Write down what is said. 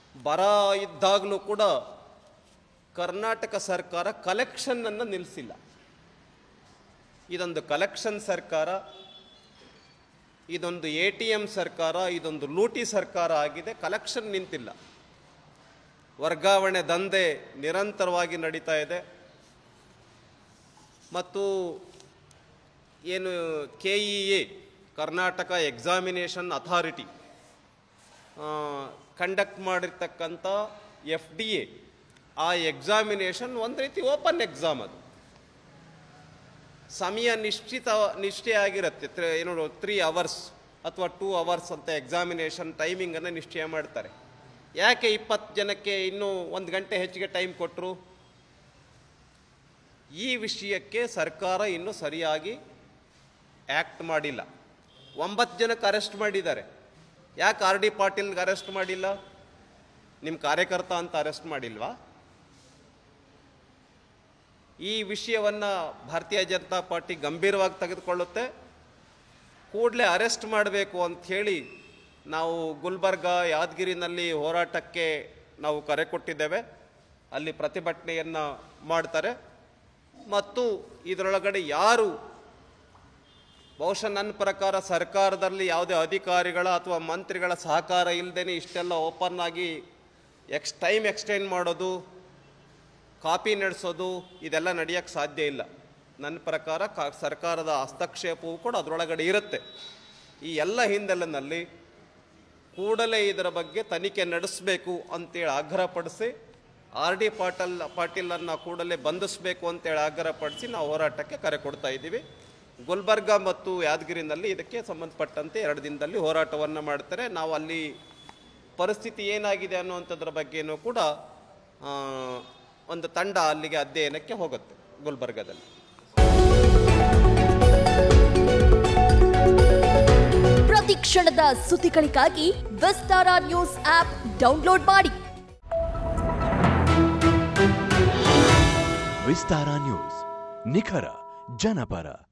ಬರ ಇದ್ದಾಗಲೂ ಕೂಡ ಕರ್ನಾಟಕ ಸರ್ಕಾರ ಕಲೆಕ್ಷನ್ನನ್ನು ನಿಲ್ಲಿಸಿಲ್ಲ ಇದೊಂದು ಕಲೆಕ್ಷನ್ ಸರ್ಕಾರ ಇದೊಂದು ಎ ಟಿ ಎಮ್ ಸರ್ಕಾರ ಇದೊಂದು ಲೂಟಿ ಸರ್ಕಾರ ಆಗಿದೆ ಕಲೆಕ್ಷನ್ ನಿಂತಿಲ್ಲ ವರ್ಗಾವಣೆ ದಂಧೆ ನಿರಂತರವಾಗಿ ನಡೀತಾ ಇದೆ ಮತ್ತು ಏನು K E A Karnataka examination authority conduct ಮಾಡಿರ್ತಕ್ಕಂಥ ಎಫ್ ಡಿ ಎ ಆ ಎಕ್ಸಾಮಿನೇಷನ್ ಒಂದು ರೀತಿ ಓಪನ್ ಎಕ್ಸಾಮ್ ಅದು ಸಮಯ ನಿಶ್ಚಿತ ನಿಶ್ಚಯ ಆಗಿರುತ್ತೆ ತ್ರ- ಏನು ತ್ರೀ ಅವರ್ಸ್ ಅಥವಾ ಟೂ ಅವರ್ಸ್ ಅಂತ ಎಕ್ಸಾಮಿನೇಷನ್ ಟೈಮಿಂಗನ್ನು ನಿಶ್ಚಯ ಮಾಡ್ತಾರೆ ಯಾಕೆ ಇಪ್ಪತ್ತು ಜನಕ್ಕೆ ಇನ್ನೂ ಒಂದು ಗಂಟೆ ಹೆಚ್ಚಿಗೆ ಟೈಮ್ ಕೊಟ್ಟರು ಈ ವಿಷಯಕ್ಕೆ ಸರ್ಕಾರ ಇನ್ನೂ ಸರಿಯಾಗಿ ಆ್ಯಕ್ಟ್ ಮಾಡಿಲ್ಲ ಒಂಬತ್ತು ಜನಕ್ಕೆ ಅರೆಸ್ಟ್ ಮಾಡಿದ್ದಾರೆ ಯಾಕೆ ಆರ್ ಡಿ ಪಾಟೀಲ್ಗೆ ಅರೆಸ್ಟ್ ಮಾಡಿಲ್ಲ ನಿಮ್ಮ ಕಾರ್ಯಕರ್ತ ಅಂತ ಅರೆಸ್ಟ್ ಮಾಡಿಲ್ವಾ ಈ ವಿಷಯವನ್ನು ಭಾರತೀಯ ಜನತಾ ಪಾರ್ಟಿ ಗಂಭೀರವಾಗಿ ತೆಗೆದುಕೊಳ್ಳುತ್ತೆ ಕೂಡಲೇ ಅರೆಸ್ಟ್ ಮಾಡಬೇಕು ಅಂಥೇಳಿ ನಾವು ಗುಲ್ಬರ್ಗ ಯಾದಗಿರಿನಲ್ಲಿ ಹೋರಾಟಕ್ಕೆ ನಾವು ಕರೆ ಕೊಟ್ಟಿದ್ದೇವೆ ಅಲ್ಲಿ ಪ್ರತಿಭಟನೆಯನ್ನು ಮಾಡ್ತಾರೆ ಮತ್ತು ಇದರೊಳಗಡೆ ಯಾರು ಬಹುಶಃ ನನ್ನ ಪ್ರಕಾರ ಸರ್ಕಾರದಲ್ಲಿ ಯಾವುದೇ ಅಧಿಕಾರಿಗಳ ಅಥವಾ ಮಂತ್ರಿಗಳ ಸಹಕಾರ ಇಲ್ಲದೇ ಇಷ್ಟೆಲ್ಲ ಓಪನ್ ಆಗಿ ಎಕ್ಸ್ ಟೈಮ್ ಎಕ್ಸ್ಟೆಂಡ್ ಮಾಡೋದು ಕಾಪಿ ನಡೆಸೋದು ಇದೆಲ್ಲ ನಡೆಯೋಕ್ಕೆ ಸಾಧ್ಯ ಇಲ್ಲ ನನ್ನ ಪ್ರಕಾರ ಕಾ ಸರ್ಕಾರದ ಹಸ್ತಕ್ಷೇಪವು ಕೂಡ ಅದರೊಳಗಡೆ ಇರುತ್ತೆ ಈ ಎಲ್ಲ ಹಿನ್ನೆಲೆಯಲ್ಲಿ ಕೂಡಲೇ ಇದರ ಬಗ್ಗೆ ತನಿಖೆ ನಡೆಸಬೇಕು ಅಂತೇಳಿ ಆಗ್ರಹಪಡಿಸಿ ಆರ್ ಡಿ ಪಾಟೀಲ್ ಪಾಟೀಲನ್ನು ಕೂಡಲೇ ಬಂಧಿಸಬೇಕು ಅಂತೇಳಿ ಆಗ್ರಹಪಡಿಸಿ ನಾವು ಹೋರಾಟಕ್ಕೆ ಕರೆ ಕೊಡ್ತಾ ಇದ್ದೀವಿ ಗುಲ್ಬರ್ಗ ಮತ್ತು ಯಾದಗಿರಿನಲ್ಲಿ ಇದಕ್ಕೆ ಸಂಬಂಧಪಟ್ಟಂತೆ ಎರಡು ದಿನದಲ್ಲಿ ಹೋರಾಟವನ್ನು ಮಾಡ್ತಾರೆ ನಾವು ಅಲ್ಲಿ ಪರಿಸ್ಥಿತಿ ಏನಾಗಿದೆ ಅನ್ನುವಂಥದ್ರ ಬಗ್ಗೆನೂ ಕೂಡ ಆ, ಒಂದು ತಂಡ ಅಲ್ಲಿಗೆ ಅಧ್ಯಯನಕ್ಕೆ ಹೋಗುತ್ತೆ ಗುಲ್ಬರ್ಗದಲ್ಲಿ ಪ್ರತಿ ಕ್ಷಣದ ಸುದ್ದಿಗಳಿಗಾಗಿ ವಿಸ್ತಾರ ನ್ಯೂಸ್ ಆಪ್ ಡೌನ್ಲೋಡ್ ಮಾಡಿ ವಿಸ್ತಾರ ನ್ಯೂಸ್ ನಿಖರ ಜನಪರ